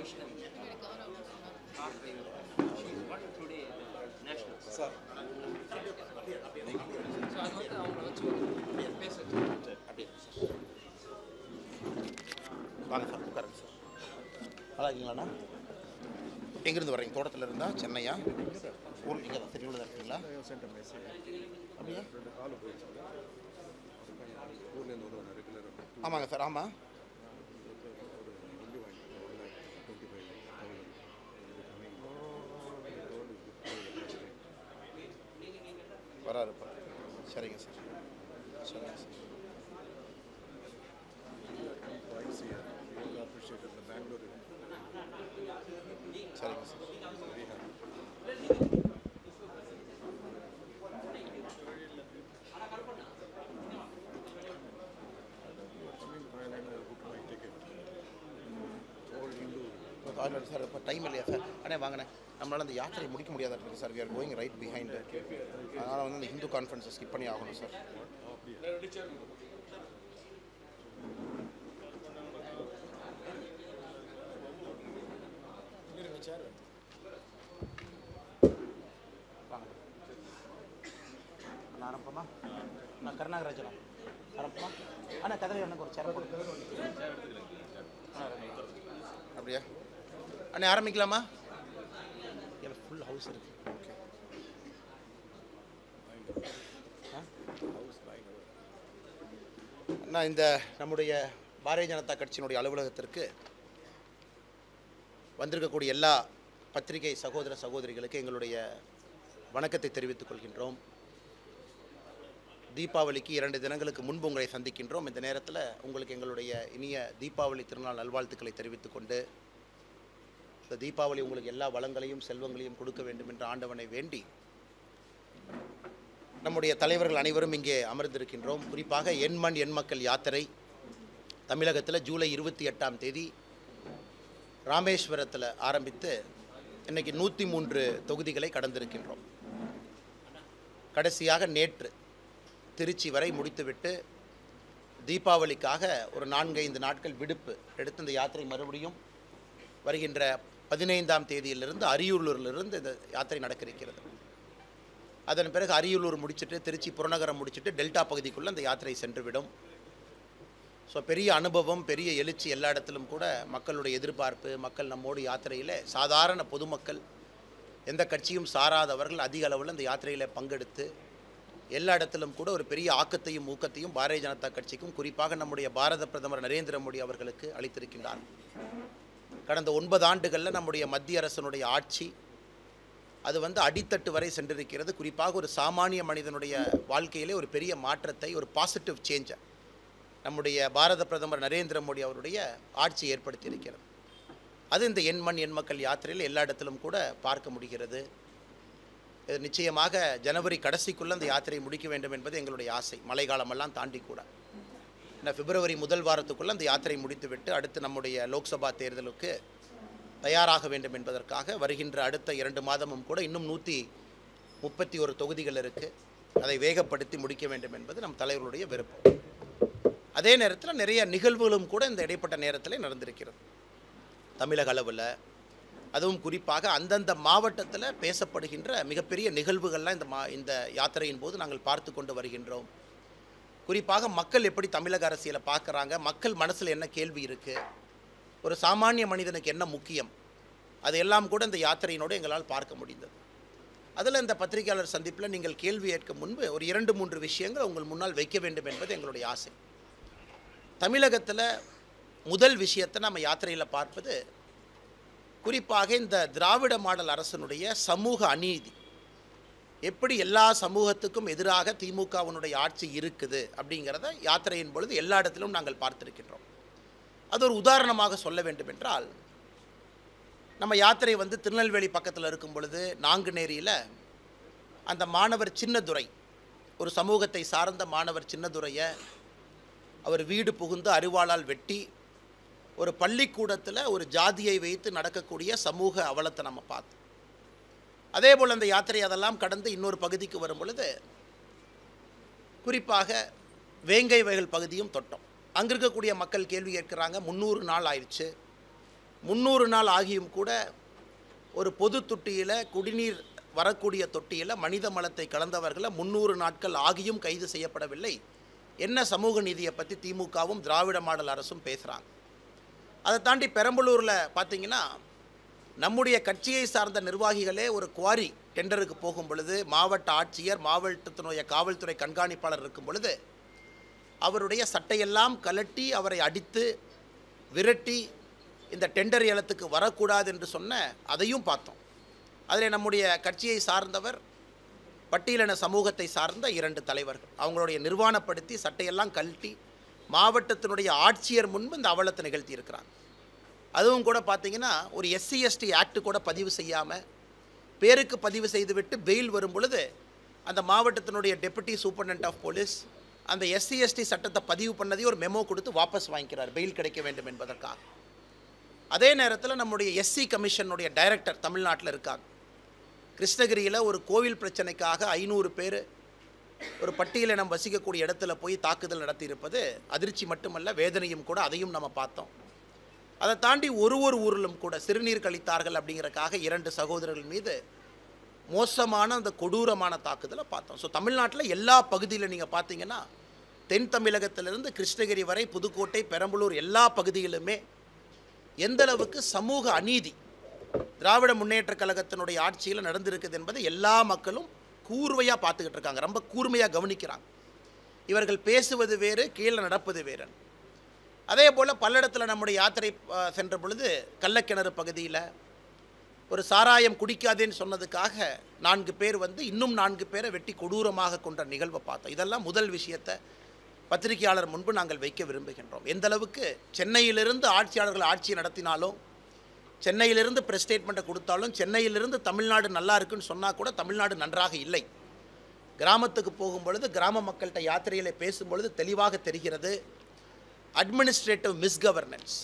Vaishnavi, car driver. She is what today national. Sir so அது வந்து அவங்கள வச்சு ஒரு பேச வச்சு அப்படியே சார் வாங்க சார் உட்காருங்க சார் நல்லா இருக்கீங்களாண்ணா எங்கேருந்து வர்றீங்க தோட்டத்தில் இருந்தா சென்னையா ஊர் இங்கே தான் திருவிழா தான் இருக்கீங்களா சென்டர் மெஸ்ஸி அப்படியா ரெண்டு கால் போயிடுச்சு ஊர்லேருந்து வருவாங்க ரெகுலராக ஆமாங்க சார் ஆமாம் ஒரு வண்டி வாங்கிட்டு one lakh twenty five thousand வராரு இப்போ சரிங்க சார் சரிங்க sir twice year real appreciate இந்த பெங்களூர் சரிங்க sir very happy coming Thailand, I booked my ticket. All Hindu. Already sir இப்போ டைம் இல்லையா சார் அண்ணே வாங்கண்ணே நம்மளால் அந்த யாத்திரை முடிக்க முடியாத இருக்குது sir we are going right behind அதனால் வந்து அந்த ஹிந்து கான்ஃபரன்ஸை ஸ்கிப் பண்ணி ஆகணும் சார் வாங்க நான் ஆரம்பமா நான் கருணாகராஜனா ஆரம்பமா அண்ணா கதவை எனக்கு ஒரு சேர போடு அப்படியா அண்ணே ஆரம்பிக்கலாமா ஃபுல் ஹவுஸ் இருக்கு ஓகே நான் இந்த நம்முடைய பாரதிய ஜனதா கட்சியினுடைய அலுவலகத்திற்கு வந்திருக்கக்கூடிய எல்லா பத்திரிகை சகோதர சகோதரிகளுக்கு எங்களுடைய வணக்கத்தை தெரிவித்துக் கொள்கின்றோம் தீபாவளிக்கு இரண்டு தினங்களுக்கு முன்பு உங்களை சந்திக்கின்றோம் இந்த நேரத்தில் உங்களுக்கு எங்களுடைய இனிய தீபாவளி திருநாள் நல்வாழ்த்துக்களை தெரிவித்துக் கொண்டு இந்த தீபாவளி உங்களுக்கு எல்லா வளங்களையும் செல்வங்களையும் கொடுக்க வேண்டும் என்று ஆண்டவனை வேண்டி நம்முடைய தலைவர்கள் அனைவரும் இங்கே அமர்ந்திருக்கின்றோம் குறிப்பாக எண் மண் எண் மக்கள் யாத்திரை தமிழகத்தில் ஜூலை இருபத்தி எட்டாம் தேதி ராமேஸ்வரத்தில் ஆரம்பித்து இன்னைக்கு நூற்றி மூன்று தொகுதிகளை கடந்திருக்கின்றோம் கடைசியாக நேற்று திருச்சி வரை முடித்துவிட்டு தீபாவளிக்காக ஒரு நான்கைந்து நாட்கள் விடுப்பு எடுத்து இந்த யாத்திரை மறுபடியும் வருகின்ற பதினைந்தாம் தேதியிலிருந்து அரியூரிலிருந்து இந்த யாத்திரை நடக்க இருக்கிறது அதன் பிறகு அரியலூர் முடிச்சுட்டு திருச்சி புறநகரம் முடிச்சுட்டு டெல்டா பகுதிக்குள்ளே அந்த யாத்திரை சென்றுவிடும் ஸோ பெரிய அனுபவம் பெரிய எழுச்சி எல்லா இடத்திலும் கூட மக்களுடைய எதிர்பார்ப்பு மக்கள் நம்மோடு யாத்திரையில் சாதாரண பொதுமக்கள் எந்த கட்சியும் சாராதவர்கள் அதிக அளவில் இந்த யாத்திரையில் பங்கெடுத்து எல்லா இடத்திலும் கூட ஒரு பெரிய ஆக்கத்தையும் ஊக்கத்தையும் பாரதிய ஜனதா கட்சிக்கும் குறிப்பாக நம்முடைய பாரத பிரதமர் நரேந்திர மோடி அவர்களுக்கு அளித்திருக்கின்றார் கடந்த ஒன்பது ஆண்டுகளில் நம்முடைய மத்திய அரசனுடைய ஆட்சி அது வந்து அடித்தட்டு வரை சென்றிருக்கிறது குறிப்பாக ஒரு சாமானிய மனிதனுடைய வாழ்க்கையிலே ஒரு பெரிய மாற்றத்தை ஒரு பாசிட்டிவ் சேஞ்சை நம்முடைய பாரத பிரதமர் நரேந்திர மோடி அவருடைய ஆட்சி ஏற்படுத்தியிருக்கிறது அது இந்த எண் மண் எண் மக்கள் யாத்திரையில் எல்லா இடத்திலும் கூட பார்க்க முடிகிறது இது நிச்சயமாக ஜனவரி கடைசிக்குள்ளே அந்த யாத்திரை முடிக்க வேண்டும் என்பது எங்களுடைய ஆசை மழைக்காலமெல்லாம் தாண்டி கூட இந்த பிப்ரவரி முதல் வாரத்துக்குள்ளே அந்த யாத்திரை முடித்துவிட்டு அடுத்து நம்முடைய லோக்சபா தேர்தலுக்கு தயாராக வேண்டும் என்பதற்காக வருகின்ற அடுத்த இரண்டு மாதமும் கூட இன்னும் நூற்றி முப்பத்தி ஒரு தொகுதிகள் இருக்குது அதை வேகப்படுத்தி முடிக்க வேண்டும் என்பது நம் தலைவர்களுடைய விருப்பம் அதே நேரத்தில் நிறைய நிகழ்வுகளும் கூட இந்த இடைப்பட்ட நேரத்தில் நடந்திருக்கிறது தமிழக அளவில் அதுவும் குறிப்பாக அந்தந்த மாவட்டத்தில் பேசப்படுகின்ற மிகப்பெரிய நிகழ்வுகள்லாம் இந்த மா இந்த யாத்திரையின் போது நாங்கள் பார்த்து கொண்டு வருகின்றோம் குறிப்பாக மக்கள் எப்படி தமிழக அரசியலை பார்க்குறாங்க மக்கள் மனசில் என்ன கேள்வி இருக்குது ஒரு சாமானிய மனிதனுக்கு என்ன முக்கியம் அதையெல்லாம் கூட இந்த யாத்திரையினோடு எங்களால் பார்க்க முடிந்தது அதில் இந்த பத்திரிகையாளர் சந்திப்பில் நீங்கள் கேள்வி கேட்கும் முன்பு ஒரு இரண்டு மூன்று விஷயங்கள் உங்கள் முன்னால் வைக்க வேண்டும் என்பது எங்களுடைய ஆசை தமிழகத்தில் முதல் விஷயத்தை நம்ம யாத்திரையில் பார்ப்பது குறிப்பாக இந்த திராவிட மாடல் அரசனுடைய சமூக அநீதி எப்படி எல்லா சமூகத்துக்கும் எதிராக திமுகவினுடைய ஆட்சி இருக்குது அப்படிங்கிறத யாத்திரையின் பொழுது எல்லா இடத்திலும் நாங்கள் பார்த்திருக்கின்றோம் அது ஒரு உதாரணமாக சொல்ல வேண்டும் என்றால் நம்ம யாத்திரை வந்து திருநெல்வேலி பக்கத்தில் இருக்கும் பொழுது நாங்குநேரியில் அந்த மாணவர் சின்னதுரை ஒரு சமூகத்தை சார்ந்த மாணவர் சின்னதுரையை அவர் வீடு புகுந்து அருவாளால் வெட்டி ஒரு பள்ளிக்கூடத்தில் ஒரு ஜாதியை வைத்து நடக்கக்கூடிய சமூக அவலத்தை நம்ம பார்த்தோம் அதே போல் அந்த யாத்திரை அதெல்லாம் கடந்து இன்னொரு பகுதிக்கு வரும் பொழுது குறிப்பாக வேங்கை வயல் பகுதியும் தொட்டோம் அங்கே இருக்கக்கூடிய மக்கள் கேள்வி கேட்குறாங்க முந்நூறு நாள் ஆயிடுச்சு முந்நூறு நாள் ஆகியும் கூட ஒரு பொது தொட்டியில் குடிநீர் வரக்கூடிய தொட்டியில் மனித மலத்தை கலந்தவர்களை முந்நூறு நாட்கள் ஆகியும் கைது செய்யப்படவில்லை என்ன சமூக நீதியை பற்றி திமுகவும் திராவிட மாடல் அரசும் பேசுகிறாங்க அதை தாண்டி பெரம்பலூரில் பார்த்தீங்கன்னா நம்முடைய கட்சியை சார்ந்த நிர்வாகிகளே ஒரு குவாரி டெண்டருக்கு போகும் பொழுது மாவட்ட ஆட்சியர் மாவட்டத்தினுடைய காவல்துறை கண்காணிப்பாளர் இருக்கும் பொழுது அவருடைய சட்டையெல்லாம் கலட்டி அவரை அடித்து விரட்டி இந்த டெண்டர் ஏலத்துக்கு வரக்கூடாது என்று சொன்ன அதையும் பார்த்தோம் அதில் நம்முடைய கட்சியை சார்ந்தவர் பட்டியலின சமூகத்தை சார்ந்த இரண்டு தலைவர்கள் அவங்களுடைய நிர்வாணப்படுத்தி சட்டையெல்லாம் கழட்டி மாவட்டத்தினுடைய ஆட்சியர் முன்பு இந்த அவலத்தை நிகழ்த்தி இருக்கிறாங்க அதுவும் கூட பார்த்தீங்கன்னா ஒரு எஸ்சி எஸ்டி ஆக்ட் கூட பதிவு செய்யாமல் பேருக்கு பதிவு செய்துவிட்டு பெயில் வரும் பொழுது அந்த மாவட்டத்தினுடைய டெபுட்டி சூப்பர்டென்ட் ஆஃப் போலீஸ் அந்த எஸ்சி எஸ்டி சட்டத்தை பதிவு பண்ணதையும் ஒரு மெமோ கொடுத்து வாபஸ் வாங்கிக்கிறார் பெயில் கிடைக்க வேண்டும் என்பதற்காக அதே நேரத்தில் நம்முடைய எஸ்சி கமிஷனுடைய டைரக்டர் தமிழ்நாட்டில் இருக்காங்க கிருஷ்ணகிரியில் ஒரு கோவில் பிரச்சனைக்காக ஐநூறு பேர் ஒரு பட்டியலினம் வசிக்கக்கூடிய இடத்துல போய் தாக்குதல் நடத்தியிருப்பது அதிர்ச்சி மட்டுமல்ல வேதனையும் கூட அதையும் நம்ம பார்த்தோம் அதை தாண்டி ஒரு ஒரு ஊரிலும் கூட சிறுநீர் கழித்தார்கள் அப்படிங்கறக்காக இரண்டு சகோதரர்கள் மீது மோசமான அந்த கொடூரமான தாக்குதலை பார்த்தோம் ஸோ தமிழ்நாட்டில் எல்லா பகுதியில் நீங்கள் பார்த்தீங்கன்னா தென் தமிழகத்திலிருந்து கிருஷ்ணகிரி வரை புதுக்கோட்டை பெரம்பலூர் எல்லா பகுதியிலுமே எந்த அளவுக்கு சமூக அநீதி திராவிட முன்னேற்றக் கழகத்தினுடைய ஆட்சியில் நடந்திருக்குது என்பதை எல்லா மக்களும் கூர்வையாக பார்த்துக்கிட்டு இருக்காங்க ரொம்ப கூர்மையாக கவனிக்கிறாங்க இவர்கள் பேசுவது வேறு கீழே நடப்பது வேறு அதே போல் பல்லடத்தில் நம்முடைய யாத்திரை அஹ், சென்ற பொழுது கள்ளக்கிணறு பகுதியில் ஒரு சாராயம் குடிக்காதேன்னு சொன்னதுக்காக நான்கு பேர் வந்து இன்னும் நான்கு பேரை வெட்டி கொடூரமாக கொன்ற நிகழ்வை பார்த்தோம் இதெல்லாம் முதல் விஷயத்தை பத்திரிகையாளர் முன்பு நாங்கள் வைக்க விரும்புகின்றோம் எந்த அளவுக்கு சென்னையிலிருந்து ஆட்சியாளர்கள் ஆட்சி நடத்தினாலும் சென்னையிலிருந்து ப்ரெஸ் ஸ்டேட்மெண்ட்டை கொடுத்தாலும் சென்னையிலிருந்து தமிழ்நாடு நல்லா இருக்குன்னு சொன்னால் கூட தமிழ்நாடு நன்றாக இல்லை கிராமத்துக்கு போகும் பொழுது கிராம மக்கள்கிட்ட யாத்திரையில் பேசும் பொழுது தெளிவாக தெரிகிறது அட்மினிஸ்ட்ரேட்டிவ் மிஸ்கவர்னன்ஸ்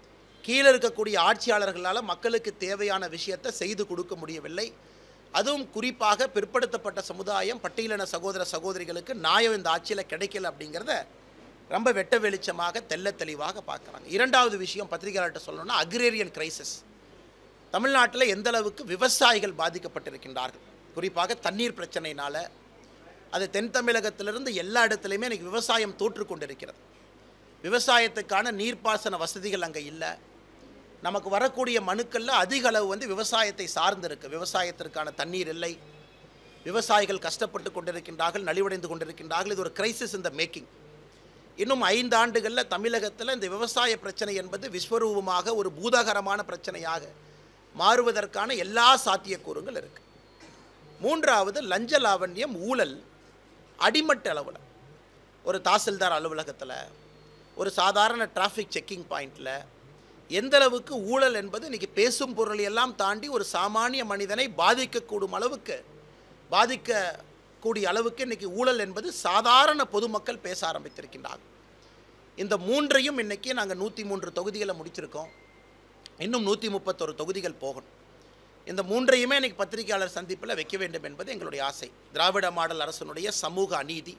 கீழே இருக்கக்கூடிய ஆட்சியாளர்களால் மக்களுக்கு தேவையான விஷயத்தை செய்து கொடுக்க முடியவில்லை அதுவும் குறிப்பாக பிற்படுத்தப்பட்ட சமுதாயம் பட்டியலின சகோதர சகோதரிகளுக்கு நியாயம் இந்த ஆட்சியில் கிடைக்கல அப்படிங்கிறத ரொம்ப வெட்ட வெளிச்சமாக தெள்ள தெளிவாக பார்க்குறாங்க இரண்டாவது விஷயம் பத்திரிகையாளர்கிட்ட சொல்லணும்னா அக்ரேரியன் கிரைசிஸ் தமிழ்நாட்டில் எந்த அளவுக்கு விவசாயிகள் பாதிக்கப்பட்டிருக்கின்றார்கள் குறிப்பாக தண்ணீர் பிரச்சனையினால் அது தென் தமிழகத்திலிருந்து எல்லா இடத்துலையுமே இன்னைக்கு விவசாயம் தோற்று கொண்டிருக்கிறது விவசாயத்துக்கான நீர்ப்பாசன வசதிகள் அங்கே இல்லை நமக்கு வரக்கூடிய மனுக்களில் அதிக அளவு வந்து விவசாயத்தை சார்ந்திருக்கு விவசாயத்திற்கான தண்ணீர் இல்லை விவசாயிகள் கஷ்டப்பட்டு கொண்டிருக்கின்றார்கள் நலிவடைந்து கொண்டிருக்கின்றார்கள் இது ஒரு கிரைசிஸ் இந்த மேக்கிங் இன்னும் ஐந்து ஆண்டுகளில் தமிழகத்தில் இந்த விவசாய பிரச்சனை என்பது விஸ்வரூபமாக ஒரு பூதாகரமான பிரச்சனையாக மாறுவதற்கான எல்லா சாத்தியக்கூறுகள் இருக்கு மூன்றாவது லஞ்ச லாவண்யம் ஊழல் அடிமட்ட அளவில் ஒரு தாசில்தார் அலுவலகத்தில் ஒரு சாதாரண டிராஃபிக் செக்கிங் பாயிண்டில் எந்த அளவுக்கு ஊழல் என்பது இன்னைக்கு பேசும் பொருள் எல்லாம் தாண்டி ஒரு சாமானிய மனிதனை பாதிக்கக்கூடும் அளவுக்கு பாதிக்கக்கூடிய அளவுக்கு இன்னைக்கு ஊழல் என்பது சாதாரண பொதுமக்கள் பேச ஆரம்பித்திருக்கின்றார்கள் இந்த மூன்றையும் இன்னைக்கு நாங்கள் நூற்றி மூன்று தொகுதிகளை முடிச்சிருக்கோம் இன்னும் நூற்றி முப்பத்தொரு தொகுதிகள் போகணும் இந்த மூன்றையுமே இன்னைக்கு பத்திரிகையாளர் சந்திப்பில் வைக்க வேண்டும் என்பது எங்களுடைய ஆசை திராவிட மாடல் அரசனுடைய சமூக அநீதி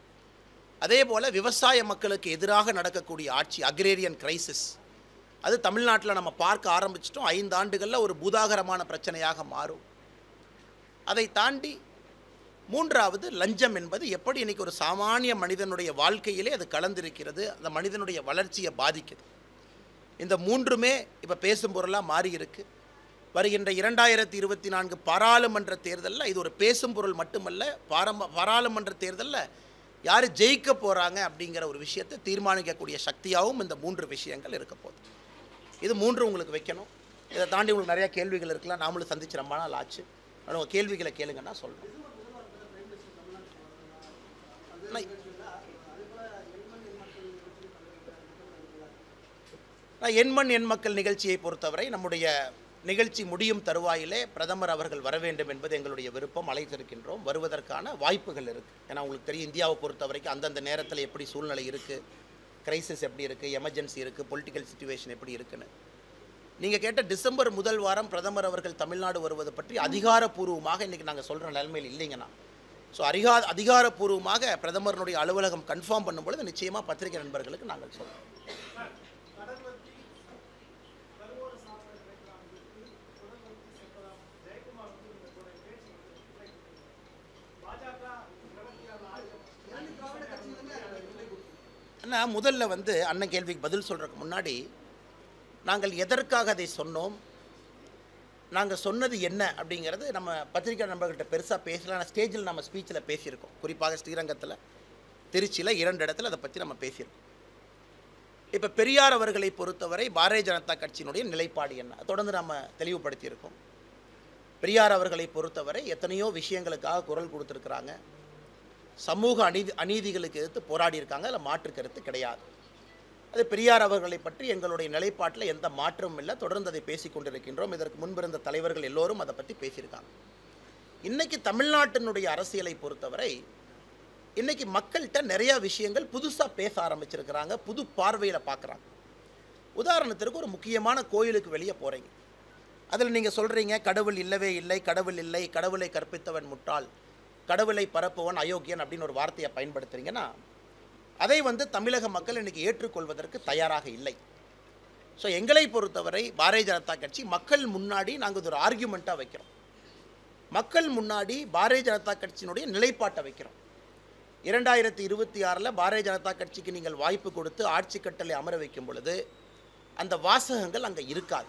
அதே போல் விவசாய மக்களுக்கு எதிராக நடக்கக்கூடிய ஆட்சி அக்ரேரியன் கிரைசிஸ் அது தமிழ்நாட்டில் நம்ம பார்க்க ஆரம்பிச்சிட்டோம் ஐந்து ஆண்டுகளில் ஒரு பூதாகரமான பிரச்சனையாக மாறும் அதை தாண்டி மூன்றாவது லஞ்சம் என்பது எப்படி இன்னைக்கு ஒரு சாமானிய மனிதனுடைய வாழ்க்கையிலே அது கலந்திருக்கிறது அந்த மனிதனுடைய வளர்ச்சியை பாதிக்குது இந்த மூன்றுமே இப்போ பேசும் பொருளாக மாறி இருக்கு வருகின்ற இரண்டாயிரத்தி இருபத்தி நான்கு பாராளுமன்ற தேர்தலில் இது ஒரு பேசும் பொருள் மட்டுமல்ல பாரம்ப பாராளுமன்ற தேர்தலில் யார் ஜெயிக்க போகிறாங்க அப்படிங்கிற ஒரு விஷயத்தை தீர்மானிக்கக்கூடிய சக்தியாகவும் இந்த மூன்று விஷயங்கள் இருக்க போகுது இது மூன்று உங்களுக்கு வைக்கணும் இதை தாண்டி உங்களுக்கு நிறையா கேள்விகள் இருக்கலாம் நாமளும் சந்திச்சு ரொம்ப நாள் ஆச்சு அதனால உங்கள் கேள்விகளை கேளுங்கன்னா சொல்கிறேன் நான் எண்மண் எண் மக்கள் நிகழ்ச்சியை பொறுத்தவரை நம்முடைய நிகழ்ச்சி முடியும் தருவாயிலே பிரதமர் அவர்கள் வர வேண்டும் என்பது எங்களுடைய விருப்பம் அழைத்திருக்கின்றோம் வருவதற்கான வாய்ப்புகள் இருக்குது ஏன்னா உங்களுக்கு தெரியும் இந்தியாவை பொறுத்த வரைக்கும் அந்தந்த நேரத்தில் எப்படி சூழ்நிலை இருக்குது கிரைசிஸ் எப்படி இருக்குது எமர்ஜென்சி இருக்குது பொலிட்டிக்கல் சுச்சுவேஷன் எப்படி இருக்குன்னு நீங்கள் கேட்ட டிசம்பர் முதல் வாரம் பிரதமர் அவர்கள் தமிழ்நாடு வருவது பற்றி அதிகாரப்பூர்வமாக இன்றைக்கி நாங்கள் சொல்கிற நிலைமையில் இல்லைங்கண்ணா ஸோ அதிகா அதிகாரப்பூர்வமாக பிரதமருடைய அலுவலகம் கன்ஃபார்ம் பண்ணும்பொழுது நிச்சயமாக பத்திரிகை நண்பர்களுக்கு நாங்கள் சொல்கிறோம் ஆனால் முதல்ல வந்து அண்ணன் கேள்விக்கு பதில் சொல்கிறதுக்கு முன்னாடி நாங்கள் எதற்காக அதை சொன்னோம் நாங்கள் சொன்னது என்ன அப்படிங்கிறது நம்ம பத்திரிகை நண்பர்கள்ட்ட பெருசாக பேசல ஆனால் ஸ்டேஜில் நம்ம ஸ்பீச்சில் பேசியிருக்கோம் குறிப்பாக ஸ்ரீரங்கத்தில் திருச்சியில் இரண்டு இடத்துல அதை பற்றி நம்ம பேசியிருக்கோம் இப்போ பெரியார் அவர்களை பொறுத்தவரை பாரதிய ஜனதா கட்சியினுடைய நிலைப்பாடு என்ன தொடர்ந்து நம்ம தெளிவுபடுத்தியிருக்கோம் பெரியார் அவர்களை பொறுத்தவரை எத்தனையோ விஷயங்களுக்காக குரல் கொடுத்துருக்குறாங்க சமூக அநீதி அநீதிகளுக்கு எதிர்த்து போராடி இருக்காங்க அதில் மாற்று கருத்து கிடையாது அது பெரியார் அவர்களை பற்றி எங்களுடைய நிலைப்பாட்டில் எந்த மாற்றமும் இல்லை தொடர்ந்து அதை பேசிக் கொண்டிருக்கின்றோம் இதற்கு முன்பிருந்த தலைவர்கள் எல்லோரும் அதை பற்றி பேசியிருக்காங்க இன்னைக்கு தமிழ்நாட்டினுடைய அரசியலை பொறுத்தவரை இன்னைக்கு மக்கள்கிட்ட நிறையா விஷயங்கள் புதுசாக பேச ஆரம்பிச்சிருக்கிறாங்க புது பார்வையில் பார்க்குறாங்க உதாரணத்திற்கு ஒரு முக்கியமான கோயிலுக்கு வெளியே போகிறீங்க அதில் நீங்கள் சொல்கிறீங்க கடவுள் இல்லவே இல்லை கடவுள் இல்லை கடவுளை கற்பித்தவன் முட்டாள் கடவுளை பரப்புவன் அயோக்கியன் அப்படின்னு ஒரு வார்த்தையை பயன்படுத்துறீங்கன்னா அதை வந்து தமிழக மக்கள் இன்னைக்கு ஏற்றுக்கொள்வதற்கு தயாராக இல்லை ஸோ எங்களை பொறுத்தவரை பாரதிய ஜனதா கட்சி மக்கள் முன்னாடி நாங்கள் இது ஒரு ஆர்கியூமெண்ட்டாக வைக்கிறோம் மக்கள் முன்னாடி பாரதிய ஜனதா கட்சியினுடைய நிலைப்பாட்டை வைக்கிறோம் இரண்டாயிரத்தி இருபத்தி ஆறில் பாரதிய ஜனதா கட்சிக்கு நீங்கள் வாய்ப்பு கொடுத்து ஆட்சி கட்டளை அமர வைக்கும் பொழுது அந்த வாசகங்கள் அங்கே இருக்காது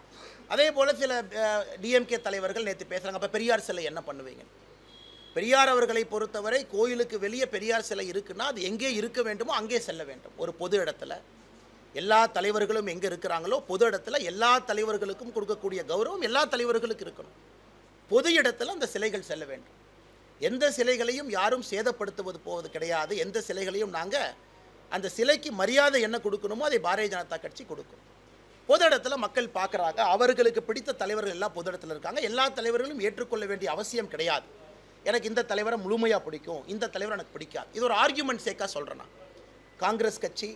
அதே போல் சில டிஎம்கே தலைவர்கள் நேற்று பேசுகிறாங்க அப்போ பெரியார் சிலை என்ன பண்ணுவீங்க பெரியார் அவர்களை பொறுத்தவரை கோயிலுக்கு வெளியே பெரியார் சிலை இருக்குன்னா அது எங்கே இருக்க வேண்டுமோ அங்கே செல்ல வேண்டும் ஒரு பொது இடத்துல எல்லா தலைவர்களும் எங்கே இருக்கிறாங்களோ பொது இடத்துல எல்லா தலைவர்களுக்கும் கொடுக்கக்கூடிய கௌரவம் எல்லா தலைவர்களுக்கும் இருக்கணும் பொது இடத்துல அந்த சிலைகள் செல்ல வேண்டும் எந்த சிலைகளையும் யாரும் சேதப்படுத்துவது போவது கிடையாது எந்த சிலைகளையும் நாங்கள் அந்த சிலைக்கு மரியாதை என்ன கொடுக்கணுமோ அதை பாரதிய ஜனதா கட்சி கொடுக்கும் பொது இடத்துல மக்கள் பார்க்குறாங்க அவர்களுக்கு பிடித்த தலைவர்கள் எல்லாம் பொது இடத்துல இருக்காங்க எல்லா தலைவர்களும் ஏற்றுக்கொள்ள வேண்டிய அவசியம் கிடையாது எனக்கு இந்த தலைவரை முழுமையாக பிடிக்கும் இந்த தலைவர் எனக்கு பிடிக்காது இது ஒரு ஆர்கியூமெண்ட் சேக்காக சொல்கிறேன் நான் காங்கிரஸ் கட்சி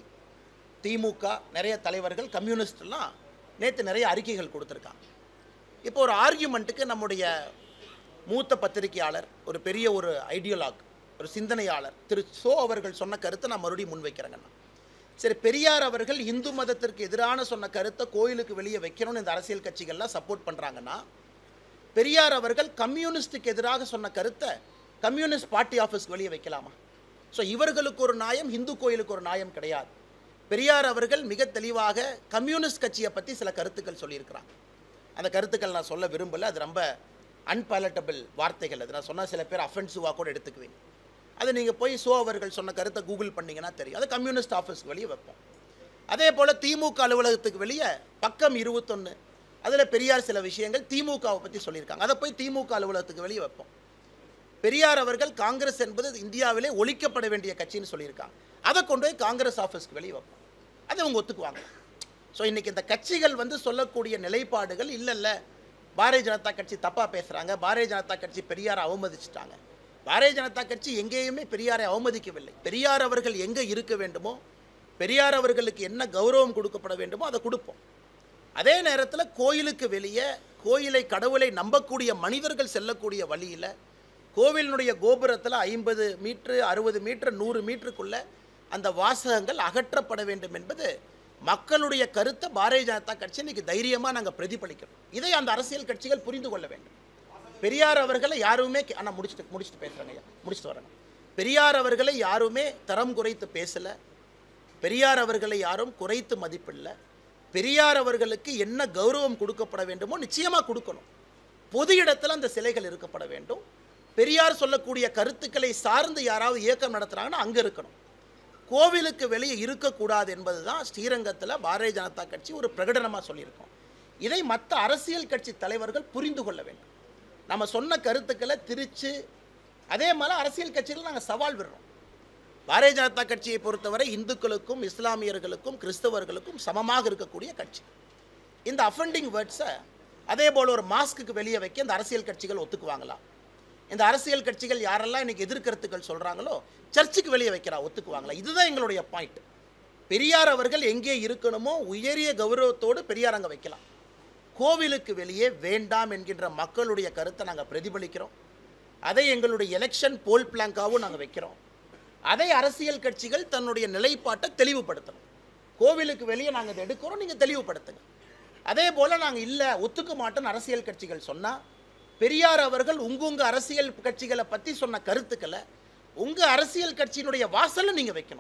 திமுக நிறைய தலைவர்கள் கம்யூனிஸ்ட்லாம் நேற்று நிறைய அறிக்கைகள் கொடுத்துருக்காங்க இப்போ ஒரு ஆர்கியூமெண்ட்டுக்கு நம்முடைய மூத்த பத்திரிகையாளர் ஒரு பெரிய ஒரு ஐடியலாக் ஒரு சிந்தனையாளர் திரு சோ அவர்கள் சொன்ன கருத்தை நான் மறுபடியும் முன்வைக்கிறேங்கண்ணா சரி பெரியார் அவர்கள் இந்து மதத்திற்கு எதிரான சொன்ன கருத்தை கோயிலுக்கு வெளியே வைக்கணும்னு இந்த அரசியல் கட்சிகள்லாம் சப்போர்ட் பண்ணுறாங்கன்னா பெரியார் அவர்கள் கம்யூனிஸ்டுக்கு எதிராக சொன்ன கருத்தை கம்யூனிஸ்ட் பார்ட்டி ஆஃபீஸ்க்கு வெளியே வைக்கலாமா ஸோ இவர்களுக்கு ஒரு நியாயம் இந்து கோயிலுக்கு ஒரு நியாயம் கிடையாது பெரியார் அவர்கள் மிக தெளிவாக கம்யூனிஸ்ட் கட்சியை பற்றி சில கருத்துக்கள் சொல்லியிருக்கிறாங்க அந்த கருத்துக்கள் நான் சொல்ல விரும்பலை அது ரொம்ப அன்பேலட்டபிள் வார்த்தைகள் அது நான் சொன்னால் சில பேர் அஃபென்சிவாக கூட எடுத்துக்குவீங்க அது நீங்கள் போய் சோ அவர்கள் சொன்ன கருத்தை கூகுள் பண்ணீங்கன்னா தெரியும் அது கம்யூனிஸ்ட் ஆஃபீஸ்க்கு வெளியே வைப்போம் அதே போல் திமுக அலுவலகத்துக்கு வெளியே பக்கம் இருபத்தொன்று அதில் பெரியார் சில விஷயங்கள் திமுகவை பற்றி சொல்லியிருக்காங்க அதை போய் திமுக அலுவலகத்துக்கு வெளியே வைப்போம் பெரியார் அவர்கள் காங்கிரஸ் என்பது இந்தியாவிலே ஒழிக்கப்பட வேண்டிய கட்சின்னு சொல்லியிருக்காங்க அதை கொண்டு போய் காங்கிரஸ் ஆஃபீஸ்க்கு வெளியே வைப்போம் அதை அவங்க ஒத்துக்குவாங்க ஸோ இன்றைக்கி இந்த கட்சிகள் வந்து சொல்லக்கூடிய நிலைப்பாடுகள் இல்லை இல்லை பாரதிய ஜனதா கட்சி தப்பாக பேசுகிறாங்க பாரதிய ஜனதா கட்சி பெரியாரை அவமதிச்சிட்டாங்க பாரதிய ஜனதா கட்சி எங்கேயுமே பெரியாரை அவமதிக்கவில்லை பெரியார் அவர்கள் எங்கே இருக்க வேண்டுமோ பெரியார் அவர்களுக்கு என்ன கௌரவம் கொடுக்கப்பட வேண்டுமோ அதை கொடுப்போம் அதே நேரத்தில் கோயிலுக்கு வெளியே கோயிலை கடவுளை நம்பக்கூடிய மனிதர்கள் செல்லக்கூடிய வழியில் கோவிலினுடைய கோபுரத்தில் ஐம்பது மீட்ரு அறுபது மீட்ரு நூறு மீட்டருக்குள்ள அந்த வாசகங்கள் அகற்றப்பட வேண்டும் என்பது மக்களுடைய கருத்தை பாரதிய ஜனதா கட்சி இன்னைக்கு தைரியமாக நாங்கள் பிரதிபலிக்கிறோம் இதை அந்த அரசியல் கட்சிகள் புரிந்து கொள்ள வேண்டும் பெரியார் அவர்களை யாருமே ஆனால் முடிச்சுட்டு முடிச்சுட்டு பேசுகிறேங்க ஐயா முடிச்சுட்டு வரேங்க பெரியார் அவர்களை யாருமே தரம் குறைத்து பேசலை பெரியார் அவர்களை யாரும் குறைத்து மதிப்பில்லை பெரியார் அவர்களுக்கு என்ன கௌரவம் கொடுக்கப்பட வேண்டுமோ நிச்சயமாக கொடுக்கணும் பொது இடத்துல அந்த சிலைகள் இருக்கப்பட வேண்டும் பெரியார் சொல்லக்கூடிய கருத்துக்களை சார்ந்து யாராவது இயக்கம் நடத்துகிறாங்கன்னா அங்கே இருக்கணும் கோவிலுக்கு வெளியே இருக்கக்கூடாது என்பது தான் ஸ்ரீரங்கத்தில் பாரதிய ஜனதா கட்சி ஒரு பிரகடனமாக சொல்லியிருக்கோம் இதை மற்ற அரசியல் கட்சி தலைவர்கள் புரிந்து கொள்ள வேண்டும் நம்ம சொன்ன கருத்துக்களை திரிச்சு அதே மாதிரி அரசியல் கட்சிகள் நாங்கள் சவால் விடுறோம் பாரதிய ஜனதா கட்சியை பொறுத்தவரை இந்துக்களுக்கும் இஸ்லாமியர்களுக்கும் கிறிஸ்தவர்களுக்கும் சமமாக இருக்கக்கூடிய கட்சி இந்த அஃபெண்டிங் வேர்ட்ஸை அதே போல் ஒரு மாஸ்க்குக்கு வெளியே வைக்க இந்த அரசியல் கட்சிகள் ஒத்துக்குவாங்களா இந்த அரசியல் கட்சிகள் யாரெல்லாம் இன்னைக்கு எதிர்கருத்துக்கள் சொல்கிறாங்களோ சர்ச்சுக்கு வெளியே வைக்கிறா ஒத்துக்குவாங்களா இதுதான் எங்களுடைய பாயிண்ட் பெரியார் அவர்கள் எங்கே இருக்கணுமோ உயரிய கௌரவத்தோடு பெரியார் அங்கே வைக்கலாம் கோவிலுக்கு வெளியே வேண்டாம் என்கின்ற மக்களுடைய கருத்தை நாங்கள் பிரதிபலிக்கிறோம் அதை எங்களுடைய எலெக்ஷன் போல் பிளாங்காகவும் நாங்கள் வைக்கிறோம் அதை அரசியல் கட்சிகள் தன்னுடைய நிலைப்பாட்டை தெளிவுபடுத்தணும் கோவிலுக்கு வெளியே நாங்கள் இதை எடுக்கிறோம் நீங்கள் தெளிவுபடுத்துங்க அதே போல் நாங்கள் இல்லை ஒத்துக்க மாட்டோம்னு அரசியல் கட்சிகள் சொன்னால் பெரியார் அவர்கள் உங்க உங்க அரசியல் கட்சிகளை பற்றி சொன்ன கருத்துக்களை உங்கள் அரசியல் கட்சியினுடைய வாசலில் நீங்கள் வைக்கணும்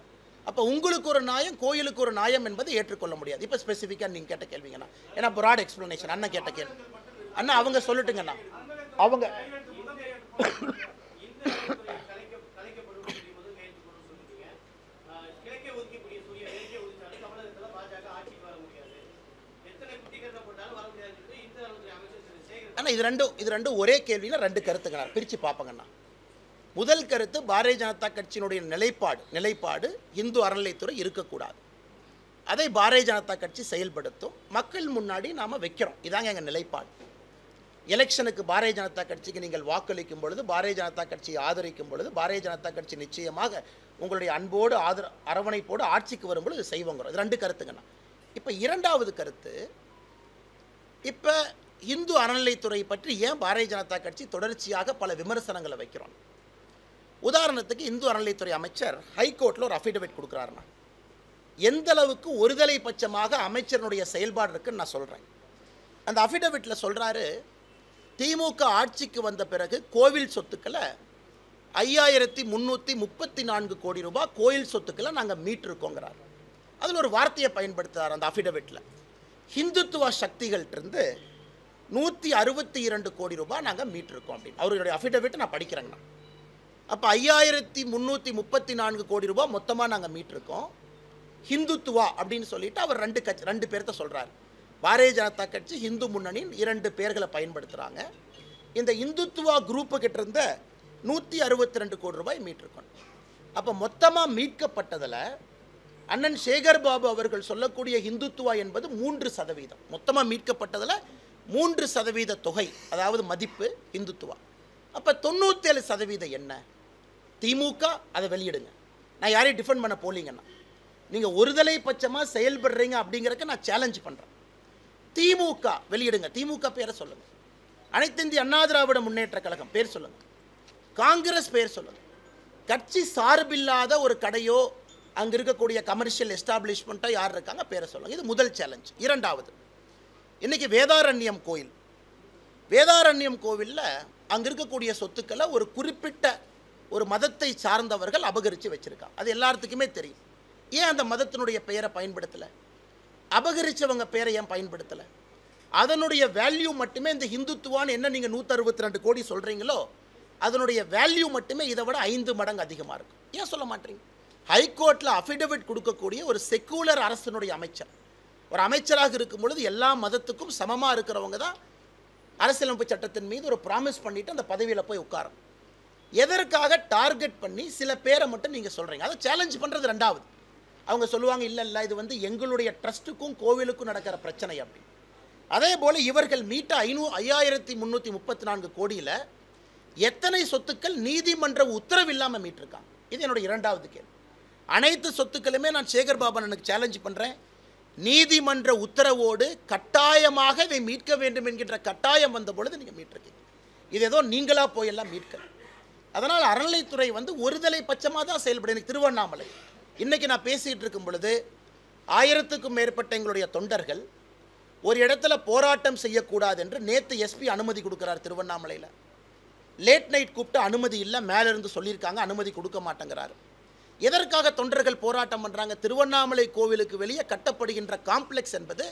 அப்போ உங்களுக்கு ஒரு நியாயம் கோயிலுக்கு ஒரு நியாயம் என்பதை ஏற்றுக்கொள்ள முடியாது இப்போ ஸ்பெசிஃபிக்காக நீங்கள் கேட்ட கேள்விங்கண்ணா ஏன்னா ப்ராட் எக்ஸ்ப்ளனேஷன் அண்ணன் கேட்ட கேள்வி அண்ணா அவங்க சொல்லட்டுங்கண்ணா அவங்க கிழக்கே ஒதுக்கக்கூடிய சூரிய மேற்கே ஒதுக்கினாலும் தமிழகத்துல பாஜக ஆட்சிக்கு வர முடியாது எத்தனை குட்டிக்கிறத போட்டாலும் வர முடியாதுன்னு சொல்லிட்டு இந்து அறநிலையத்துறை அமைச்சர் திரு சேகர் ஆனால் இது ரெண்டும் இது ரெண்டும் ஒரே கேள்வியில் ரெண்டு கருத்துங்கண்ணா பிரித்து பார்ப்பங்கண்ணா முதல் கருத்து பாரதிய ஜனதா கட்சியினுடைய நிலைப்பாடு நிலைப்பாடு இந்து அறநிலைத்துறை இருக்கக்கூடாது அதை பாரதிய ஜனதா கட்சி செயல்படுத்தும் மக்கள் முன்னாடி நாம் வைக்கிறோம் இதாங்க எங்கள் நிலைப்பாடு எலெக்ஷனுக்கு பாரதிய ஜனதா கட்சிக்கு நீங்கள் வாக்களிக்கும் பொழுது பாரதிய ஜனதா கட்சியை ஆதரிக்கும் பொழுது பாரதிய ஜனதா கட்சி நிச்சயமாக உங்களுடைய அன்போடு ஆதர அரவணைப்போடு ஆட்சிக்கு வரும்பொழுது இது செய்வோங்கிறோம் இது ரெண்டு கருத்துங்கண்ணா இப்போ இரண்டாவது கருத்து இப்போ இந்து அறநிலைத்துறை பற்றி ஏன் பாரதிய ஜனதா கட்சி தொடர்ச்சியாக பல விமர்சனங்களை வைக்கிறோம் உதாரணத்துக்கு இந்து அறநிலைத்துறை அமைச்சர் ஹைகோர்ட்டில் ஒரு அஃபிடவிட் கொடுக்குறாருண்ணா எந்த அளவுக்கு ஒருதலை பட்சமாக அமைச்சருடைய செயல்பாடு இருக்குன்னு நான் சொல்கிறேன் அந்த அஃபிடவிட்டில் சொல்கிறாரு திமுக ஆட்சிக்கு வந்த பிறகு கோவில் சொத்துக்களை ஐயாயிரத்தி முந்நூற்றி முப்பத்தி நான்கு கோடி ரூபாய் கோயில் சொத்துக்களை நாங்கள் மீட்டிருக்கோங்கிறார் அதில் ஒரு வார்த்தையை பயன்படுத்துகிறார் அந்த அஃபிடவிட்டில் ஹிந்துத்துவ சக்திகள்கிட்டருந்து நூற்றி அறுபத்தி இரண்டு கோடி ரூபாய் நாங்கள் மீட்டிருக்கோம் அப்படின்னு அவருடைய அஃபிடவிட்டை நான் படிக்கிறேங்கண்ணா அப்போ ஐயாயிரத்தி முந்நூற்றி முப்பத்தி நான்கு கோடி ரூபாய் மொத்தமாக நாங்கள் மீட்டிருக்கோம் ஹிந்துத்துவா அப்படின்னு சொல்லிட்டு அவர் ரெண்டு கட்சி ரெண்டு பேர்த்த சொல்கிறார் பாரதிய ஜனதா கட்சி ஹிந்து முன்னணியின் இரண்டு பேர்களை பயன்படுத்துகிறாங்க இந்த இந்துத்துவா குரூப்பு கிட்ட இருந்த நூற்றி அறுபத்தி ரெண்டு கோடி ரூபாய் மீட்டிருக்கோம் அப்போ மொத்தமாக மீட்கப்பட்டதில் அண்ணன் சேகர் பாபு அவர்கள் சொல்லக்கூடிய இந்துத்துவா என்பது மூன்று சதவீதம் மொத்தமாக மீட்கப்பட்டதில் மூன்று சதவீத தொகை அதாவது மதிப்பு இந்துத்துவா அப்போ தொண்ணூற்றேழு சதவீதம் என்ன திமுக அதை வெளியிடுங்க நான் யாரையும் டிஃபெண்ட் பண்ண போலீங்கண்ணா நீங்கள் ஒருதலை பட்சமாக செயல்படுறீங்க அப்படிங்கிறக்க நான் சேலஞ்ச் பண்ணுறேன் திமுக வெளியிடுங்க திமுக பேரை சொல்லுங்கள் அனைத்து இந்திய அண்ணா திராவிட முன்னேற்ற கழகம் பேர் சொல்லுங்கள் காங்கிரஸ் பேர் சொல்லுங்கள் கட்சி சார்பில்லாத ஒரு கடையோ அங்கே இருக்கக்கூடிய கமர்ஷியல் எஸ்டாப்ளிஷ்மெண்ட்டோ யார் இருக்காங்க பேரை சொல்லுங்கள் இது முதல் சேலஞ்ச் இரண்டாவது இன்றைக்கி வேதாரண்யம் கோயில் வேதாரண்யம் கோவிலில் அங்கே இருக்கக்கூடிய சொத்துக்களை ஒரு குறிப்பிட்ட ஒரு மதத்தை சார்ந்தவர்கள் அபகரித்து வச்சுருக்காங்க அது எல்லாத்துக்குமே தெரியும் ஏன் அந்த மதத்தினுடைய பெயரை பயன்படுத்தலை அபகரித்தவங்க பேரை ஏன் பயன்படுத்தலை அதனுடைய வேல்யூ மட்டுமே இந்த ஹிந்துத்துவான்னு என்ன நீங்கள் நூற்றறுபத்தி ரெண்டு கோடி சொல்கிறீங்களோ அதனுடைய வேல்யூ மட்டுமே இதை விட ஐந்து மடங்கு அதிகமாக இருக்கும் ஏன் சொல்ல மாட்டீங்க ஹைகோர்ட்டில் அஃபிடவிட் கொடுக்கக்கூடிய ஒரு செக்குலர் அரசினுடைய அமைச்சர் ஒரு அமைச்சராக இருக்கும் பொழுது எல்லா மதத்துக்கும் சமமாக இருக்கிறவங்க தான் அரசியலமைப்பு சட்டத்தின் மீது ஒரு ப்ராமிஸ் பண்ணிட்டு அந்த பதவியில் போய் உட்காரும் எதற்காக டார்கெட் பண்ணி சில பேரை மட்டும் நீங்கள் சொல்கிறீங்க அதை சேலஞ்ச் பண்ணுறது ரெண்டாவது அவங்க சொல்லுவாங்க இல்லை இல்லை இது வந்து எங்களுடைய ட்ரஸ்ட்டுக்கும் கோவிலுக்கும் நடக்கிற பிரச்சனை அப்படி அதே போல் இவர்கள் மீட்ட ஐநூ ஐயாயிரத்தி முந்நூற்றி முப்பத்தி நான்கு கோடியில் எத்தனை சொத்துக்கள் நீதிமன்ற உத்தரவு இல்லாமல் மீட்டிருக்காங்க இது என்னுடைய இரண்டாவது கேள்வி அனைத்து சொத்துக்களுமே நான் சேகர் பாபன் எனக்கு சேலஞ்ச் பண்ணுறேன் நீதிமன்ற உத்தரவோடு கட்டாயமாக இதை மீட்க வேண்டும் என்கின்ற கட்டாயம் வந்த பொழுது நீங்கள் மீட்டிருக்கீங்க இது ஏதோ நீங்களாக போயெல்லாம் மீட்கல அதனால் அறநிலைத்துறை வந்து ஒருதலை பட்சமாக தான் செயல்படும் எனக்கு திருவண்ணாமலை இன்றைக்கி நான் பேசிகிட்டு இருக்கும் பொழுது ஆயிரத்துக்கும் மேற்பட்ட எங்களுடைய தொண்டர்கள் ஒரு இடத்துல போராட்டம் செய்யக்கூடாது என்று நேற்று எஸ்பி அனுமதி கொடுக்குறார் திருவண்ணாமலையில் லேட் நைட் கூப்பிட்டு அனுமதி இல்லை மேலிருந்து சொல்லியிருக்காங்க அனுமதி கொடுக்க மாட்டேங்கிறாரு எதற்காக தொண்டர்கள் போராட்டம் பண்ணுறாங்க திருவண்ணாமலை கோவிலுக்கு வெளியே கட்டப்படுகின்ற காம்ப்ளெக்ஸ் என்பது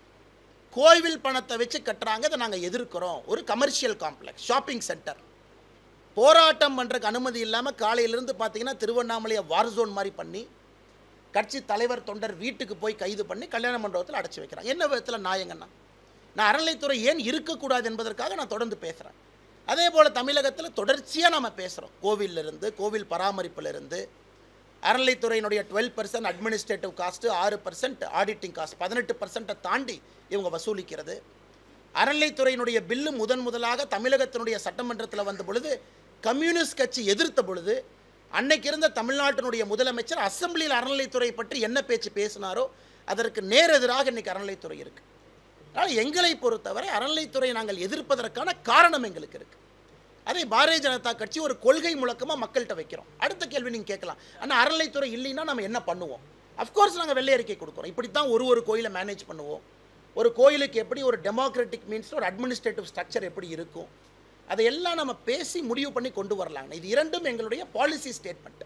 கோவில் பணத்தை வச்சு கட்டுறாங்க அதை நாங்கள் எதிர்க்கிறோம் ஒரு கமர்ஷியல் காம்ப்ளெக்ஸ் ஷாப்பிங் சென்டர் போராட்டம் பண்ணுறதுக்கு அனுமதி இல்லாமல் காலையிலேருந்து பார்த்தீங்கன்னா திருவண்ணாமலையை வார் ஜோன் மாதிரி பண்ணி கட்சி தலைவர் தொண்டர் வீட்டுக்கு போய் கைது பண்ணி கல்யாண மண்டபத்தில் அடைச்சி வைக்கிறாங்க என்ன விதத்தில் நியாயங்கண்ணா நான் அறநிலைத்துறை ஏன் இருக்கக்கூடாது என்பதற்காக நான் தொடர்ந்து பேசுகிறேன் அதே போல் தமிழகத்தில் தொடர்ச்சியாக நம்ம பேசுகிறோம் கோவிலிருந்து கோவில் பராமரிப்பிலிருந்து அறநிலைத்துறையினுடைய டுவெல் பர்சன்ட் அட்மினிஸ்ட்ரேட்டிவ் காஸ்ட்டு ஆறு பர்சன்ட் ஆடிட்டிங் காஸ்ட் பதினெட்டு பர்சன்ட்டை தாண்டி இவங்க வசூலிக்கிறது அறநிலைத்துறையினுடைய பில்லு முதன் முதலாக தமிழகத்தினுடைய சட்டமன்றத்தில் வந்த பொழுது கம்யூனிஸ்ட் கட்சி எதிர்த்த பொழுது அன்னைக்கு இருந்த தமிழ்நாட்டினுடைய முதலமைச்சர் அசெம்பிளியில் அறநிலைத்துறை பற்றி என்ன பேச்சு பேசினாரோ அதற்கு நேரெதிராக இன்னைக்கு அறநிலைத்துறை இருக்குது அதனால் எங்களை பொறுத்தவரை அறநிலைத்துறை நாங்கள் எதிர்ப்பதற்கான காரணம் எங்களுக்கு இருக்குது அதை பாரதிய ஜனதா கட்சி ஒரு கொள்கை முழக்கமாக மக்கள்கிட்ட வைக்கிறோம் அடுத்த கேள்வி நீங்கள் கேட்கலாம் ஆனால் அறநிலைத்துறை இல்லைன்னா நம்ம என்ன பண்ணுவோம் அஃப்கோர்ஸ் நாங்கள் வெள்ளை அறிக்கை கொடுக்குறோம் இப்படி தான் ஒரு ஒரு கோயிலை மேனேஜ் பண்ணுவோம் ஒரு கோயிலுக்கு எப்படி ஒரு டெமோக்ராட்டிக் மீன்ஸ் ஒரு அட்மினிஸ்ட்ரேட்டிவ் ஸ்ட்ரக்சர் எப்படி இருக்கும் அதையெல்லாம் நம்ம பேசி முடிவு பண்ணி கொண்டு வரலாங்க இது இரண்டும் எங்களுடைய பாலிசி ஸ்டேட்மெண்ட்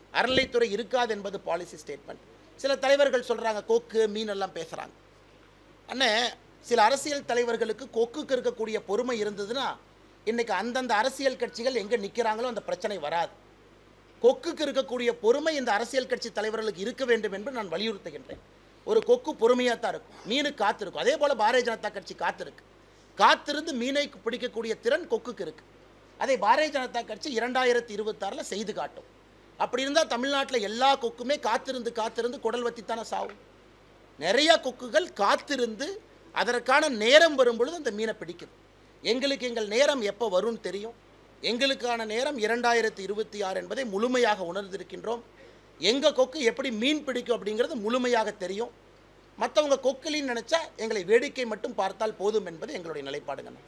அறநிலைத்துறை இருக்காது என்பது பாலிசி ஸ்டேட்மெண்ட் சில தலைவர்கள் சொல்கிறாங்க கொக்கு மீன் எல்லாம் பேசுகிறாங்க அண்ணே சில அரசியல் தலைவர்களுக்கு கொக்குக்கு இருக்கக்கூடிய பொறுமை இருந்ததுன்னா இன்னைக்கு அந்தந்த அரசியல் கட்சிகள் எங்கே நிற்கிறாங்களோ அந்த பிரச்சனை வராது கொக்குக்கு இருக்கக்கூடிய பொறுமை இந்த அரசியல் கட்சி தலைவர்களுக்கு இருக்க வேண்டும் என்று நான் வலியுறுத்துகின்றேன் ஒரு கொக்கு பொறுமையாக தான் இருக்கும் மீனுக்கு காத்திருக்கும் அதே போல் பாரதிய ஜனதா கட்சி காத்திருக்கு காத்திருந்து மீனை பிடிக்கக்கூடிய திறன் கொக்குக்கு இருக்கு அதை பாரதிய ஜனதா கட்சி இரண்டாயிரத்தி இருபத்தாறில் செய்து காட்டும் அப்படி இருந்தால் தமிழ்நாட்டில் எல்லா கொக்குமே காத்திருந்து காத்திருந்து குடல் வத்தித்தானே சாவும் நிறைய கொக்குகள் காத்திருந்து அதற்கான நேரம் வரும் பொழுது அந்த மீனை பிடிக்குது எங்களுக்கு எங்கள் நேரம் எப்போ வரும்னு தெரியும் எங்களுக்கான நேரம் இரண்டாயிரத்தி இருபத்தி ஆறு என்பதை முழுமையாக உணர்ந்திருக்கின்றோம் எங்கள் கொக்கு எப்படி மீன் பிடிக்கும் அப்படிங்கிறது முழுமையாக தெரியும் மற்றவங்க கொக்குலின்னு நினச்சா எங்களை வேடிக்கை மட்டும் பார்த்தால் போதும் என்பது எங்களுடைய நிலைப்பாடுங்க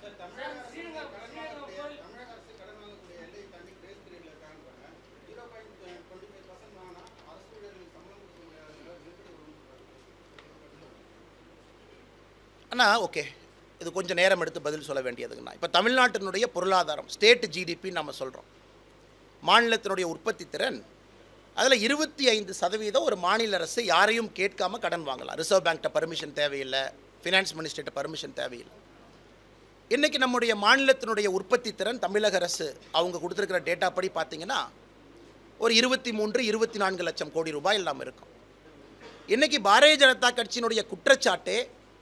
அண்ணா ஓகே இது கொஞ்சம் நேரம் எடுத்து பதில் சொல்ல வேண்டியதுங்கண்ணா இப்போ தமிழ்நாட்டினுடைய பொருளாதாரம் ஸ்டேட் ஜிடிபி நம்ம சொல்கிறோம் மாநிலத்தினுடைய உற்பத்தி திறன் அதில் இருபத்தி ஐந்து சதவீதம் ஒரு மாநில அரசு யாரையும் கேட்காம கடன் வாங்கலாம் ரிசர்வ் பேங்க்ட்ட பர்மிஷன் தேவையில்லை ஃபினான்ஸ் மினிஸ்டர்கிட்ட பர்மிஷன் தேவையில்லை இன்றைக்கி நம்முடைய மாநிலத்தினுடைய உற்பத்தி திறன் தமிழக அரசு அவங்க கொடுத்துருக்கிற டேட்டா படி பார்த்தீங்கன்னா ஒரு இருபத்தி மூன்று இருபத்தி நான்கு லட்சம் கோடி ரூபாய் இல்லாமல் இருக்கும் இன்றைக்கி பாரதிய ஜனதா கட்சியினுடைய குற்றச்சாட்டே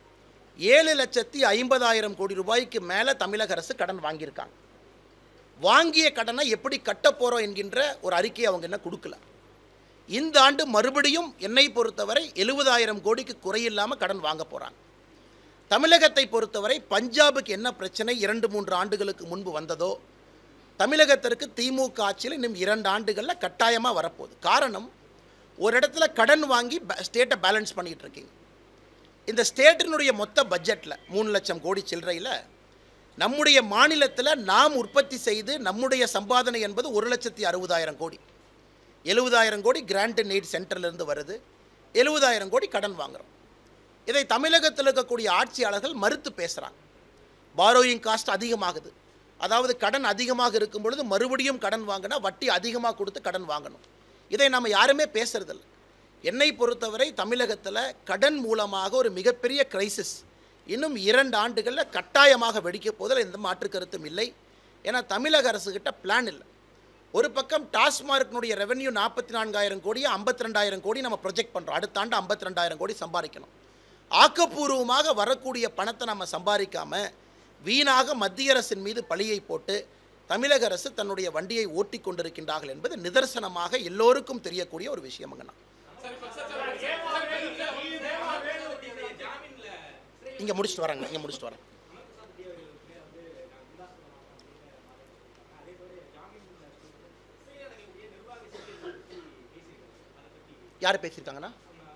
ஏழு லட்சத்தி ஐம்பதாயிரம் கோடி ரூபாய்க்கு மேலே தமிழக அரசு கடன் வாங்கியிருக்காங்க வாங்கிய கடனை எப்படி கட்ட போகிறோம் என்கின்ற ஒரு அறிக்கையை அவங்க என்ன கொடுக்கல இந்த ஆண்டு மறுபடியும் என்னை பொறுத்தவரை எழுபதாயிரம் கோடிக்கு குறையில்லாமல் கடன் வாங்க போகிறாங்க தமிழகத்தை பொறுத்தவரை பஞ்சாபுக்கு என்ன பிரச்சனை இரண்டு மூன்று ஆண்டுகளுக்கு முன்பு வந்ததோ தமிழகத்திற்கு திமுக ஆட்சியில் இன்னும் இரண்டு ஆண்டுகளில் கட்டாயமாக வரப்போகுது காரணம் ஒரு இடத்துல கடன் வாங்கி ஸ்டேட்டை பேலன்ஸ் பண்ணிகிட்டு இருக்கீங்க இந்த ஸ்டேட்டினுடைய மொத்த பட்ஜெட்டில் மூணு லட்சம் கோடி சில்லறையில் நம்முடைய மாநிலத்தில் நாம் உற்பத்தி செய்து நம்முடைய சம்பாதனை என்பது ஒரு லட்சத்தி அறுபதாயிரம் கோடி எழுபதாயிரம் கோடி கிராண்ட் நீட் சென்டர்லேருந்து வருது எழுபதாயிரம் கோடி கடன் வாங்குறோம் இதை தமிழகத்தில் இருக்கக்கூடிய ஆட்சியாளர்கள் மறுத்து பேசுகிறாங்க பாரோயிங் காஸ்ட் அதிகமாகுது அதாவது கடன் அதிகமாக இருக்கும் பொழுது மறுபடியும் கடன் வாங்கினா வட்டி அதிகமாக கொடுத்து கடன் வாங்கணும் இதை நம்ம யாருமே பேசுறதில்ல என்னை பொறுத்தவரை தமிழகத்தில் கடன் மூலமாக ஒரு மிகப்பெரிய கிரைசிஸ் இன்னும் இரண்டு ஆண்டுகளில் கட்டாயமாக வெடிக்க போதில் எந்த மாற்று கருத்தும் இல்லை ஏன்னா தமிழக அரசுகிட்ட பிளான் இல்லை ஒரு பக்கம் டாஸ்மார்க்கினுடைய ரெவென்யூ நாற்பத்தி நான்காயிரம் கோடி ஐம்பத்தி ரெண்டாயிரம் கோடி நம்ம ப்ரொஜெக்ட் பண்ணுறோம் அடுத்த ஆண்டு ஐம்பத்தி ரெண்டாயிரம் கோடி சம்பாதிக்கணும் ஆக்கப்பூர்வமாக வரக்கூடிய பணத்தை நம்ம சம்பாதிக்காம வீணாக மத்திய அரசின் மீது பழியை போட்டு தமிழக அரசு தன்னுடைய வண்டியை ஓட்டி கொண்டிருக்கின்றார்கள் என்பது நிதர்சனமாக எல்லோருக்கும் தெரியக்கூடிய ஒரு விஷயமுங்கண்ணா இங்கே முடிச்சுட்டு வரேங்க இங்கே முடிச்சுட்டு வரேன் யார் பேசியிருக்காங்கண்ணா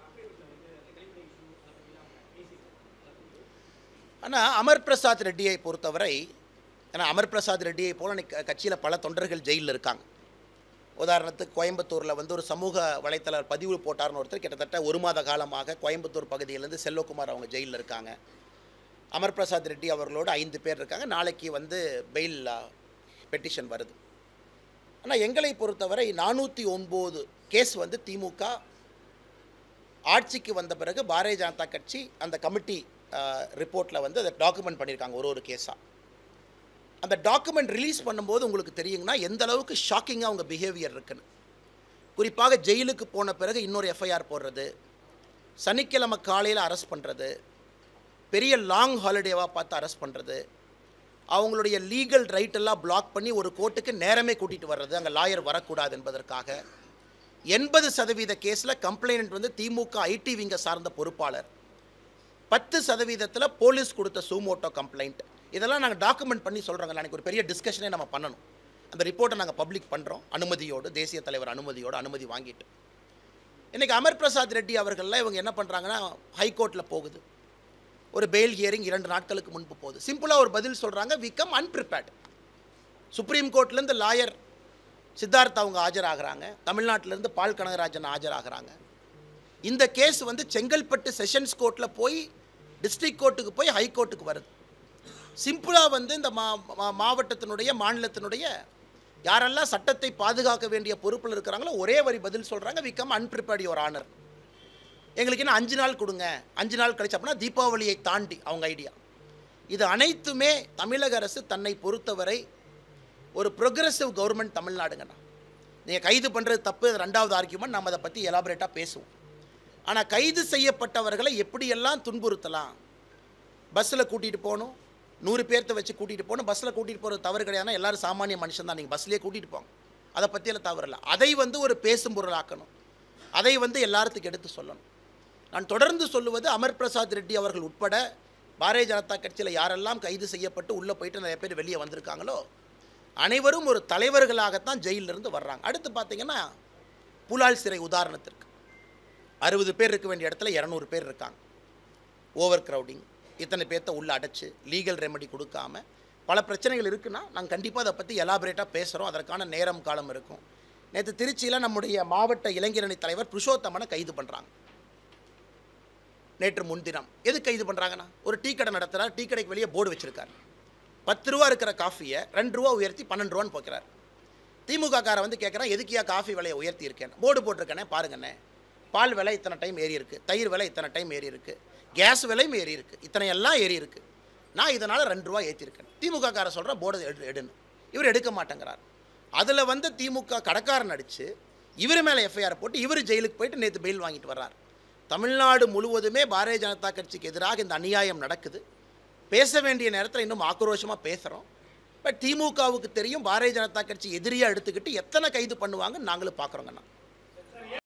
ஆனால் அமர் பிரசாத் ரெட்டியை பொறுத்தவரை ஏன்னா அமர் பிரசாத் ரெட்டியை போல இன்னைக்கு கட்சியில் பல தொண்டர்கள் ஜெயிலில் இருக்காங்க உதாரணத்துக்கு கோயம்புத்தூரில் வந்து ஒரு சமூக வலைத்தள பதிவு போட்டார்னு ஒருத்தர் கிட்டத்தட்ட ஒரு மாத காலமாக கோயம்புத்தூர் பகுதியிலேருந்து செல்வகுமார் அவங்க ஜெயிலில் இருக்காங்க அமர் பிரசாத் ரெட்டி அவர்களோடு ஐந்து பேர் இருக்காங்க நாளைக்கு வந்து பெயில் பெட்டிஷன் வருது ஆனால் எங்களை பொறுத்தவரை நானூற்றி ஒன்பது கேஸ் வந்து திமுக ஆட்சிக்கு வந்த பிறகு பாரதிய ஜனதா கட்சி அந்த கமிட்டி ரிப்போர்ட்டில் வந்து அதை டாக்குமெண்ட் பண்ணியிருக்காங்க ஒரு ஒரு கேஸாக அந்த டாக்குமெண்ட் ரிலீஸ் பண்ணும்போது உங்களுக்கு தெரியுங்கன்னா எந்த அளவுக்கு ஷாக்கிங்காக அவங்க பிஹேவியர் இருக்குன்னு குறிப்பாக ஜெயிலுக்கு போன பிறகு இன்னொரு எஃப்ஐஆர் போடுறது சனிக்கிழமை காலையில் அரெஸ்ட் பண்ணுறது பெரிய லாங் ஹாலிடேவாக பார்த்து அரெஸ்ட் பண்ணுறது அவங்களுடைய லீகல் ரைட் எல்லாம் பிளாக் பண்ணி ஒரு கோர்ட்டுக்கு நேரமே கூட்டிகிட்டு வர்றது அங்கே லாயர் வரக்கூடாது என்பதற்காக எண்பது சதவீத கேஸில் கம்ப்ளைண்ட் வந்து திமுக ஐடி விங்க சார்ந்த பொறுப்பாளர் பத்து சதவீதத்தில் போலீஸ் கொடுத்த சூமோட்டோ கம்ப்ளைண்ட் இதெல்லாம் நாங்கள் டாக்குமெண்ட் பண்ணி சொல்கிறோங்க அன்றைக்கி ஒரு பெரிய டிஸ்கஷனே நம்ம பண்ணணும் அந்த ரிப்போர்ட்டை நாங்கள் பப்ளிக் பண்ணுறோம் அனுமதியோடு தேசிய தலைவர் அனுமதியோடு அனுமதி வாங்கிட்டு இன்றைக்கி அமர் பிரசாத் ரெட்டி அவர்கள்லாம் இவங்க என்ன பண்ணுறாங்கன்னா ஹைகோர்ட்டில் போகுது ஒரு பெயில் ஹியரிங் இரண்டு நாட்களுக்கு முன்பு போகுது சிம்பிளாக ஒரு பதில் சொல்கிறாங்க வி கம் அன்பிரிப்பேர்ட் சுப்ரீம் கோர்ட்லேருந்து லாயர் சித்தார்த் அவங்க ஆஜராகிறாங்க தமிழ்நாட்டிலேருந்து பால் கனகராஜன் ஆஜராகிறாங்க இந்த கேஸ் வந்து செங்கல்பட்டு செஷன்ஸ் கோர்ட்டில் போய் டிஸ்ட்ரிக்ட் கோர்ட்டுக்கு போய் ஹைகோர்ட்டுக்கு வருது சிம்பிளாக வந்து இந்த மா மா- மாவட்டத்தினுடைய மாநிலத்தினுடைய யாரெல்லாம் சட்டத்தை பாதுகாக்க வேண்டிய பொறுப்பில் இருக்கிறாங்களோ ஒரே வரி பதில் சொல்கிறாங்க விக்கம் அன்பிரிப்பேர்ட் யுவர் ஆனர் எங்களுக்கு என்ன அஞ்சு நாள் கொடுங்க அஞ்சு நாள் கழிச்சு அப்படின்னா தீபாவளியை தாண்டி அவங்க ஐடியா இது அனைத்துமே தமிழக அரசு தன்னை பொறுத்தவரை ஒரு ப்ரொக்ரெசிவ் கவர்மெண்ட் தமிழ்நாடுங்கண்ணா நீங்கள் கைது பண்ணுறது தப்பு அது ரெண்டாவது ஆர்கியூமெண்ட் நம்ம அதை பற்றி எலாபரேட்டாக பேசுவோம் ஆனால் கைது செய்யப்பட்டவர்களை எப்படியெல்லாம் துன்புறுத்தலாம் பஸ்ஸில் கூட்டிகிட்டு போகணும் நூறு பேர்த்த வச்சு கூட்டிகிட்டு போகணும் பஸ்ஸில் கூட்டிகிட்டு போகிறது தவறு கிடையாதுன்னா எல்லாரும் சாமானிய மனுஷன் தான் நீங்கள் பஸ்லேயே கூட்டிகிட்டு போங்க அதை பற்றியெல்லாம் தவறு இல்லை அதை வந்து ஒரு பேசும் பொருளாக்கணும் அதை வந்து எல்லாத்துக்கும் எடுத்து சொல்லணும் நான் தொடர்ந்து சொல்லுவது அமர் பிரசாத் ரெட்டி அவர்கள் உட்பட பாரதிய ஜனதா கட்சியில் யாரெல்லாம் கைது செய்யப்பட்டு உள்ளே போயிட்டு நிறைய பேர் வெளியே வந்திருக்காங்களோ அனைவரும் ஒரு தலைவர்களாகத்தான் ஜெயிலிருந்து வர்றாங்க அடுத்து பார்த்தீங்கன்னா புலால் சிறை உதாரணத்திற்கு அறுபது பேர் இருக்க வேண்டிய இடத்துல இரநூறு பேர் இருக்காங்க ஓவர் க்ரௌடிங் இத்தனை பேர்த்த உள்ள அடைச்சு லீகல் ரெமெடி கொடுக்காம பல பிரச்சனைகள் இருக்குன்னா நாங்கள் கண்டிப்பாக அதை பற்றி எலாபரேட்டாக பேசுகிறோம் அதற்கான நேரம் காலம் இருக்கும் நேற்று திருச்சியில் நம்முடைய மாவட்ட இளைஞரணி தலைவர் புருஷோத்தமனை கைது பண்ணுறாங்க நேற்று முன்தினம் எது கைது பண்ணுறாங்கன்னா ஒரு டீ கடை நடத்துகிறார் டீ கடைக்கு வெளியே போர்டு வச்சிருக்காரு பத்து ரூபா இருக்கிற காஃபியை ரெண்டு ரூபா உயர்த்தி பன்னெண்டு ரூபான்னு போக்கிறார் திமுக காரை வந்து கேட்குறான் எதுக்கியா காஃபி விலையை உயர்த்தி இருக்கேன் போர்டு போட்டிருக்கேனே பாருங்கண்ணே பால் விலை இத்தனை டைம் ஏறி இருக்கு தயிர் விலை இத்தனை டைம் ஏறி இருக்கு கேஸ் விலையும் ஏறி இருக்கு இத்தனை எல்லாம் ஏறி இருக்கு நான் இதனால் ரெண்டு ரூபா ஏற்றிருக்கேன் திமுக காரை சொல்கிற போர்டு எடு எடுன்னு இவர் எடுக்க மாட்டேங்கிறார் அதில் வந்து திமுக கடைக்காரன் அடித்து இவர் மேலே எஃப்ஐஆர் போட்டு இவர் ஜெயிலுக்கு போயிட்டு நேற்று பெயில் வாங்கிட்டு வர்றார் தமிழ்நாடு முழுவதுமே பாரதிய ஜனதா கட்சிக்கு எதிராக இந்த அநியாயம் நடக்குது பேச வேண்டிய நேரத்தில் இன்னும் ஆக்ரோஷமாக பேசுகிறோம் பட் திமுகவுக்கு தெரியும் பாரதிய ஜனதா கட்சி எதிரியாக எடுத்துக்கிட்டு எத்தனை கைது பண்ணுவாங்கன்னு நாங்களும் பார்க்குறோங்கண்ணா